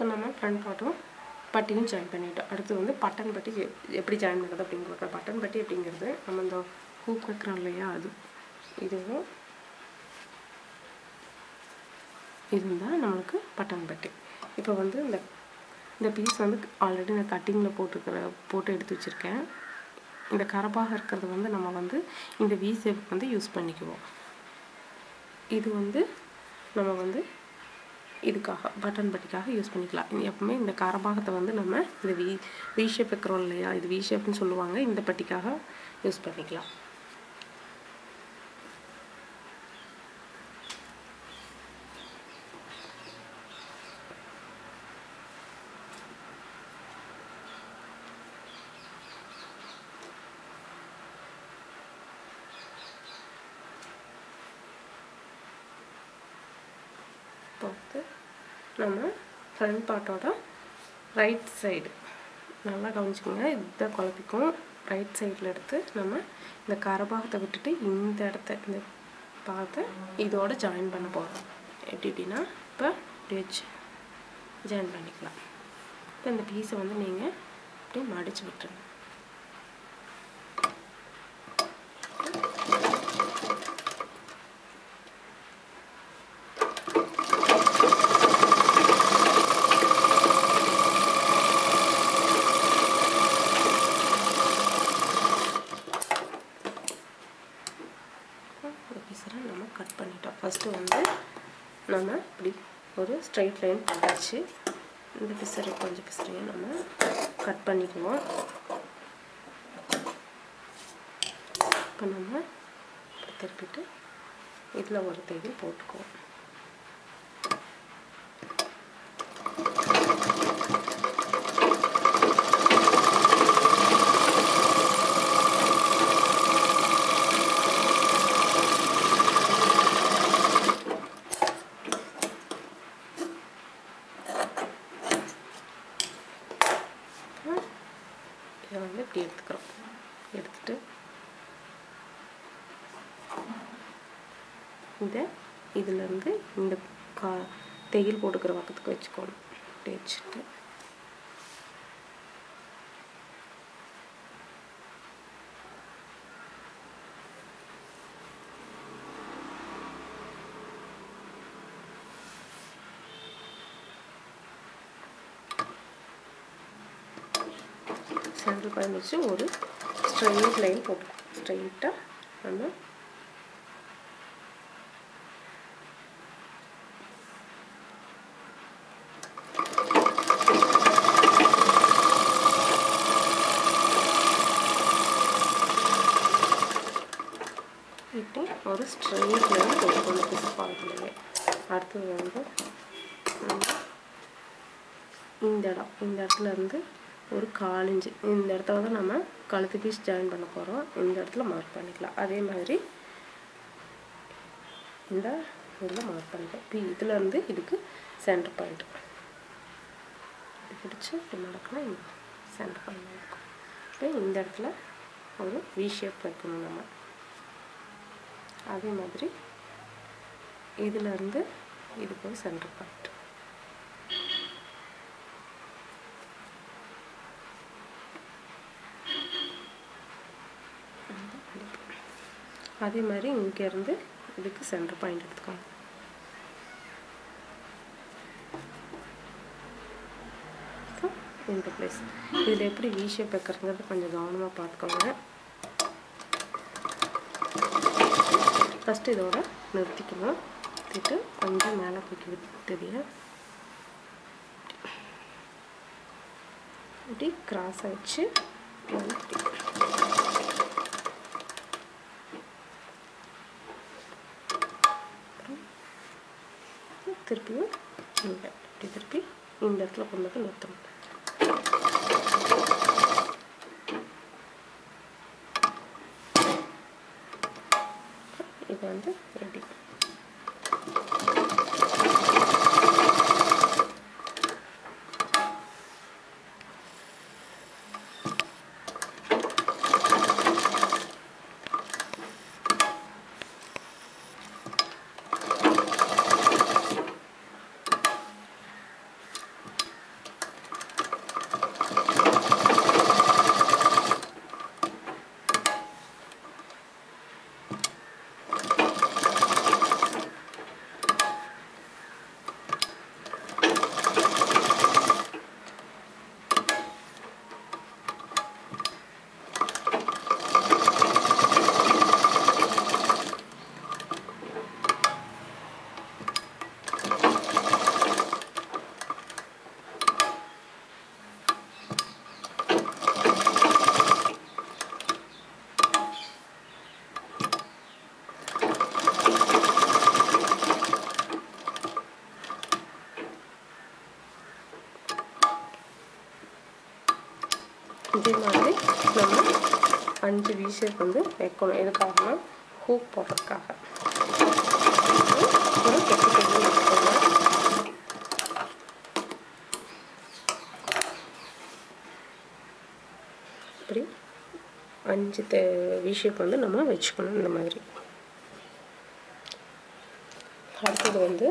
இப்போ நம்ம front பார்ட்டும் பட்டியும் join பண்ணிட்டோம் அடுத்து வந்து பட்டன் பட்டி எ- எப்படி ஜாயின் பண்ணுறது அப்படிங்கிறது பட்டன் பட்டி அப்படிங்கிறது நம்ம இந்த ஹூக் வைக்கிறோம் இல்லையா அது இதுவும் இதுதான் நம்மளுக்கு பட்டன் பட்டி இப்போ வந்து இந்த இந்த பீஸ் வந்து ஆல்ரெடி நான் கட்டிங்கில் போட்டிருக்கிற போட்டு எடுத்து வச்சுருக்கேன் இந்த கரப்பாக இருக்கிறது வந்து நம்ம வந்து இந்த வி ஷேப் வந்து யூஸ் பண்ணிக்குவோம் இது வந்து நம்ம வந்து இதுக்காக பட்டன் பட்டிக்காக யூஸ் பண்ணிக்கலாம் இது எப்பவுமே இந்த கரபாகத்தை வந்து நம்ம இந்த வி வி ஷேப் வைக்கிறோம் இல்லையா இது வி ஷேப்னு சொல்லுவாங்க இந்த பட்டிக்காக யூஸ் பண்ணிக்கலாம் இப்போ வந்து நம்ம ஃப்ரண்ட் பார்ட்டோட ரைட் சைடு நல்லா கவனிச்சுக்கோங்க இதுதான் குழப்பிக்கும் ரைட் சைடில் எடுத்து நம்ம இந்த கரபாகத்தை விட்டுட்டு இந்த இடத்த இந்த பாகத்தை இதோட ஜாயின் பண்ண போகிறோம் எப்படி எப்படின்னா இப்போ இப்படி வச்சு ஜாயின் பண்ணிக்கலாம் இப்போ இந்த பீஸை வந்து நீங்கள் அப்படியே மடிச்சு விட்டுருங்க இந்த பீஸெல்லாம் நம்ம கட் பண்ணிட்டோம் ஃபஸ்ட்டு வந்து நம்ம இப்படி ஒரு ஸ்ட்ரைட் லைன் போட்டாச்சு இந்த பிசரை கொஞ்சம் பிசரையும் நம்ம கட் பண்ணிக்குவோம் இப்போ நம்ம இப்படி திருப்பிட்டு இதில் ஒரு தையல் போட்டுக்குவோம் இதை வந்து இப்படி எடுத்துக்கிறோம் எடுத்துட்டு இதை இதுலேருந்து இந்த கா தையல் போட்டுக்கிற பக்கத்துக்கு வச்சுக்கணும் இப்படி வச்சுட்டு சென்டர் பாயிண்ட் வச்சு ஒரு ஸ்ட்ரைட் லைன் போட்டு ஸ்ட்ரைட்டாக நம்ம இப்படி ஒரு ஸ்ட்ரைட் லைன் போட்டுக்கணும் பிஸ் பாகத்துலேயே அடுத்தது வந்து நம்ம இந்த இடம் இந்த இடத்துல இருந்து ஒரு காலிஞ்சு இந்த இடத்துல வந்து நம்ம கழுத்து பீஸ் ஜாயின் பண்ண போகிறோம் இந்த இடத்துல மார்க் பண்ணிக்கலாம் அதே மாதிரி இந்த இதில் மார்க் பண்ணிக்கலாம் இப்போ இதுலேருந்து இதுக்கு சென்டர் பாயிண்ட் இது பிடிச்சி இப்படி நடக்கணும் இந்த சென்டர் பாயிண்ட் இருக்கும் இப்போ இந்த இடத்துல ஒரு வி ஷேப் வைக்கணும் நம்ம அதே மாதிரி இதுலேருந்து இதுக்கு ஒரு சென்டர் பாயிண்ட் அதே மாதிரி இங்கேருந்து இதுக்கு சென்டர் பாயிண்ட் எடுத்துக்கோங்க So, இந்த பிளேஸ் இதில் எப்படி வி ஷேப் வைக்கிறதுங்கிறது கொஞ்சம் கவனமாக பார்த்துக்கோங்க ஃபஸ்ட்டு இதோட நிறுத்திக்கணும் நிறுத்திட்டு கொஞ்சம் மேலே தூக்கி விட்டுதிய இப்படி கிராஸை வச்சு இப்படி திருப்பியும் இங்கே இப்படி திருப்பி இந்த இடத்துல கொண்டு வந்து நிறுத்தணும் இது வந்து ரெடி இதே மாதிரி நம்ம அஞ்சு வி ஷேப் வந்து வைக்கணும் எதுக்காகனா ஹூக் போடுறதுக்காக ஒரு கெட்டி கட்டி வச்சுக்கோங்க இப்படி அஞ்சு தே வி ஷேப் வந்து நம்ம வச்சுக்கணும் இந்த மாதிரி அடுத்தது வந்து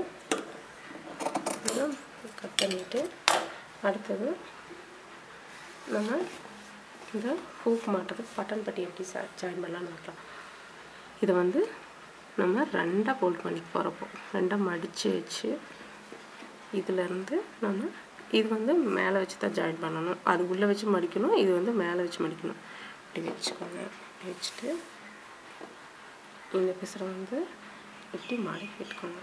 கட் பண்ணிவிட்டு அடுத்தது நம்ம இந்த ஹூக் மாட்டுறதுக்கு பட்டன் பட்டி எப்படி ச ஜாயின் பண்ணலாம்னு பார்க்கலாம் இதை வந்து நம்ம ரெண்டாக போல்ட் பண்ணிக்க போகிறப்போ ரெண்டாக மடித்து வச்சு இதிலேருந்து நம்ம இது வந்து மேலே வச்சு தான் ஜாயின் பண்ணணும் அது உள்ளே வச்சு மடிக்கணும் இது வந்து மேலே வச்சு மடிக்கணும் இப்படி வச்சுக்கோங்க வச்சுட்டு இந்த பிசரை வந்து இப்படி மடக்கி விட்டுக்கோங்க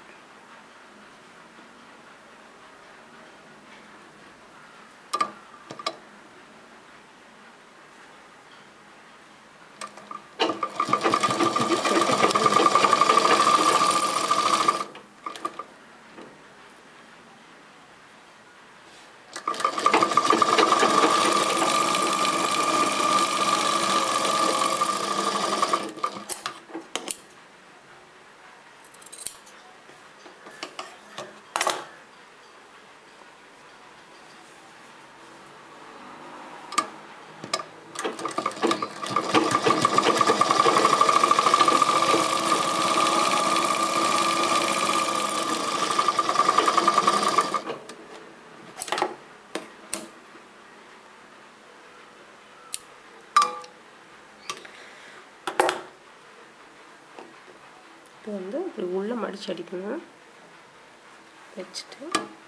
இது வந்து இப்படி உள்ளே மடிச்சு அடிக்கணும் வச்சுட்டு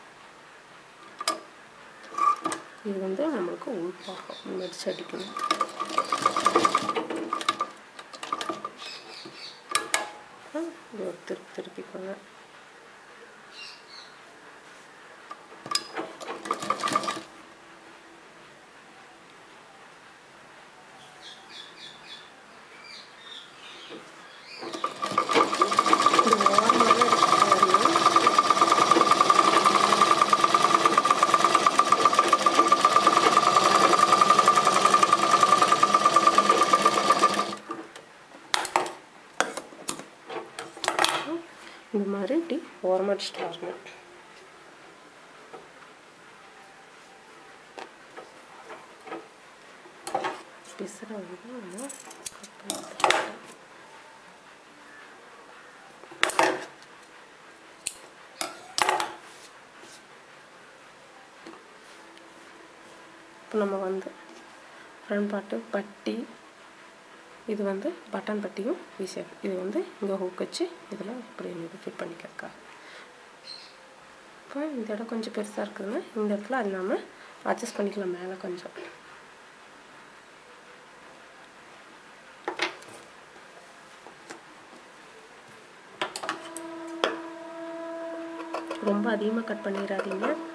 இது வந்து நம்மளுக்கு உள்பாகம் மடிச்சு அடிக்கணும் அப்புறம் இது ஒரு திருப்பி திருப்பிக்கோங்க இது ஓரமாகவே எடுத்துட்டு வரணும் இந்த மாதிரி இப்படி ஓரமாக அடிச்சுட்டு வரணும் பிசரை வந்து நம்ம cut பண்ணி எடுத்துக்கலாம். இப்போ நம்ம வந்து ஃப்ரண்ட் பாட்டு பட்டி இது வந்து பட்டன் பட்டியும் விஷயம் இது வந்து இங்கே ஹூக் வச்சு இதில் இப்படி இது ஃபிட் பண்ணிக்கிறக்கா இப்போ இந்த இடம் கொஞ்சம் பெருசாக இருக்குதுன்னா இந்த இடத்துல அது நம்ம அட்ஜஸ்ட் பண்ணிக்கலாம் மேலே கொஞ்சம் ரொம்ப அதிகமாக கட் பண்ணிடாதீங்க